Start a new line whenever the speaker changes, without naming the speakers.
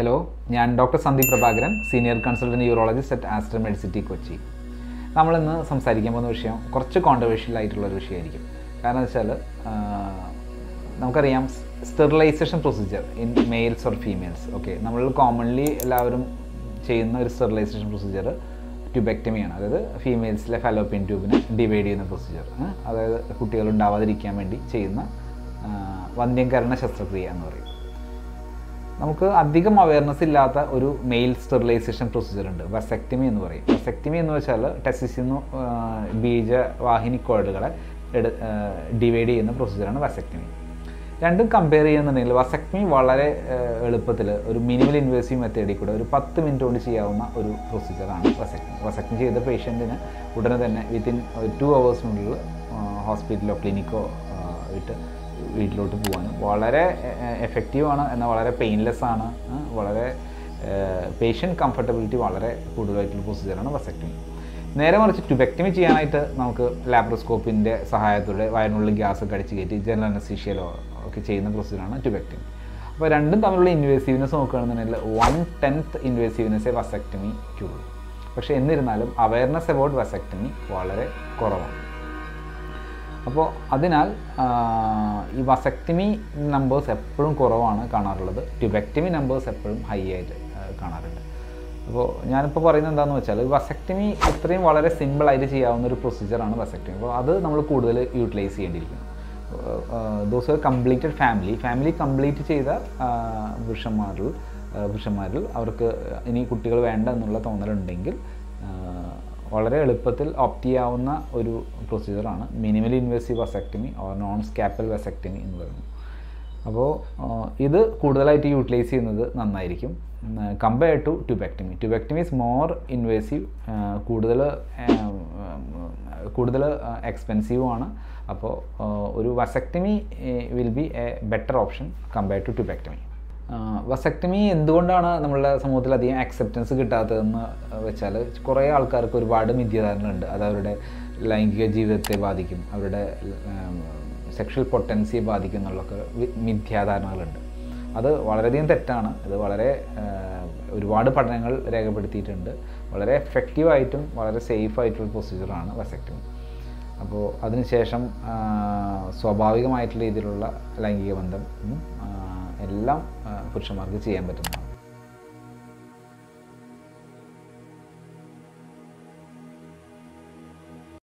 hello ഞാൻ doctor Sandeep Prabhakaran senior consultant urologist at Aster Medcity Kochi നമ്മളിന്ന് സംസാരിക്കാൻ പോകുന്ന വിഷയം കുറച്ച് കോൺട്രവേഴ്ഷ്യൽ ആയിട്ടുള്ള ഒരു വിഷയമായിരിക്കും കാരണം വെച്ചാൽ നമുക്കറിയാം sterilisation procedure in males or females okay നമ്മൾ കോമൺലി എല്ലാവരും ചെയ്യുന്ന ഒരു സ്റ്റെറിലൈസേഷൻ പ്രൊസീജിയർ ട്യൂബെക്ടമിയാണ് അതായത് ഫീമെയിൽസിലെ ഫലോപ്പിയൻ ട്യൂബിനെ ഡിവൈഡ് ചെയ്യുന്ന പ്രൊസീജിയർ അതായത് കുട്ടികൾ ഉണ്ടാവാതിരിക്കാൻ വേണ്ടി ചെയ്യുന്ന ആ, വന്ധ്യംകരണ ശസ്ത്രക്രിയ എന്ന് പറയും നമുക്ക് അധികം അവയർനെസ് ഇല്ലാത്ത ഒരു മെയിൽ സ്റ്റെറിലൈസേഷൻ പ്രൊസീജിയർ ഉണ്ട് വസെക്ടമി എന്ന് പറയും വസെക്ടമി എന്ന് വെച്ചാൽ ടെസ്റ്റിസിൽ നിന്ന് ബീജവാഹിനി കോഴലുകളെ എടു ഡിവൈഡ് ചെയ്യുന്ന പ്രൊസീജിയറാണ് വസെക്ടമി രണ്ടും കമ്പയർ ചെയ്യുന്നുണ്ടെങ്കിൽ വസക്ടമി വളരെ എളുപ്പത്തിൽ ഒരു മിനിമൽ ഇൻവേസീവ് മെത്തേഡിൽ കൂടെ ഒരു പത്ത് മിനിറ്റ് കൊണ്ട് ചെയ്യാവുന്ന ഒരു പ്രൊസീജിയറാണ് വസക്ടമി വസക്ടമി ചെയ്ത പേഷ്യൻറ്റിന് ഉടനെ തന്നെ വിത്തിൻ ടു അവേഴ്സിനുള്ളിൽ ഹോസ്പിറ്റലോ ക്ലിനിക്കോ വിട്ട് വീട്ടിലോട്ട് പോകാനും വളരെ എഫക്റ്റീവാണ് എന്നാൽ വളരെ പെയിൻലെസ് ആണ് ആ, വളരെ പേഷ്യൻ്റ് കംഫർട്ടബിലിറ്റി വളരെ കൂടുതലായിട്ടുള്ള പ്രൊസീജിയറാണ് വസക്ടമി നേരെ മറിച്ച് ട്യൂബെക്ടമി ചെയ്യാനായിട്ട് നമുക്ക് ലാപ്രോസ്കോപ്പിൻ്റെ സഹായത്തോടെ വയറിനുള്ളിൽ ഗ്യാസ് ഒക്കെ അടിച്ച് കയറ്റി ജനറൽ അനസ്തീഷ്യയിലോ ഒക്കെ ചെയ്യുന്ന പ്രൊസീജിയറാണ് ട്യൂബെക്ടമി അപ്പോൾ രണ്ടും തമ്മിലുള്ള ഇൻവേസീവ്നെസ് നോക്കുകയാണെന്നുണ്ടെങ്കിൽ വൺ ടെൻത്ത് ഇൻവേസീവ്നെസ്സേ വസക്ടമിക്കുള്ളൂ പക്ഷേ എന്നിരുന്നാലും അവയർനെസ് അബൌട്ട് വസക്ടമി വളരെ കുറവാണ് അപ്പോൾ അതിനാൽ ആ, ഈ വസക്ടമി നമ്പേഴ്സ് എപ്പോഴും കുറവാണ് കാണാറുള്ളത് ട്യൂബെക്ടമി നമ്പേഴ്സ് എപ്പോഴും ഹൈ ആയിട്ട് ആ, കാണാറുണ്ട് അപ്പോൾ ഞാനിപ്പോൾ പറയുന്നത് എന്താണെന്ന് വെച്ചാൽ വസക്ടമി ഇത്രയും വളരെ സിമ്പിളായിട്ട് ചെയ്യാവുന്ന ഒരു പ്രൊസീജിയറാണ് വസക്ടമി അപ്പോൾ അത് നമ്മൾ കൂടുതൽ യൂട്ടിലൈസ് ചെയ്യേണ്ടിയിരിക്കുന്നു those completed family family complete ചെയ്ത ആ, പുരുഷന്മാരിൽ ആ, പുരുഷന്മാരിൽ അവർക്ക് ഇനി കുട്ടികൾ വേണ്ട എന്നുള്ള തോന്നലുണ്ടെങ്കിൽ ആ, വളരെ എളുപ്പത്തിൽ ഓപ്റ്റ് ചെയ്യാവുന്ന ഒരു പ്രൊസീജിയറാണ് minimally invasive vasectomy or non scalpel vasectomy എന്ന് പറയുന്നത് അപ്പോൾ ഇത് കൂടുതലായിട്ട് യൂട്ടിലൈസ് ചെയ്യുന്നത് നന്നായിരിക്കും compare to tubectomy tubectomy is more invasive കൂടുതൽ കൂടുതൽ എക്സ്പെൻസീവും ആണ് അപ്പോൾ ഒരു vasectomy will be a better option compare to tubectomy vasectomy എന്തുകൊണ്ടാണ് നമ്മളുടെ സമൂഹത്തിൽ അധികം അക്സെപ്റ്റൻസ് കിട്ടാത്തതെന്ന് വെച്ചാൽ കുറേ ആൾക്കാർക്ക് ഒരുപാട് മിഥ്യാധാരണകളുണ്ട് അത് അവരുടെ ലൈംഗിക ജീവിതത്തെ ബാധിക്കും അവരുടെ സെക്ഷൽ പൊട്ടൻസിയെ ബാധിക്കും എന്നുള്ളൊക്കെ വി- മിഥ്യാധാരണകളുണ്ട് അത് വളരെയധികം തെറ്റാണ് ഇത് വളരെ ആ, ഒരുപാട് പഠനങ്ങൾ രേഖപ്പെടുത്തിയിട്ടുണ്ട് വളരെ എഫക്റ്റീവായിട്ടും വളരെ സേഫ് ആയിട്ടുള്ള പ്രൊസീജിയറാണ് വസക്ടമി അപ്പോൾ അതിനുശേഷം ആ, സ്വാഭാവികമായിട്ടുള്ള രീതിയിലുള്ള ലൈംഗിക ബന്ധം ഉം, ആ, എല്ലാം ആ, പുരുഷന്മാർക്ക് ചെയ്യാൻ പറ്റുന്നതാണ്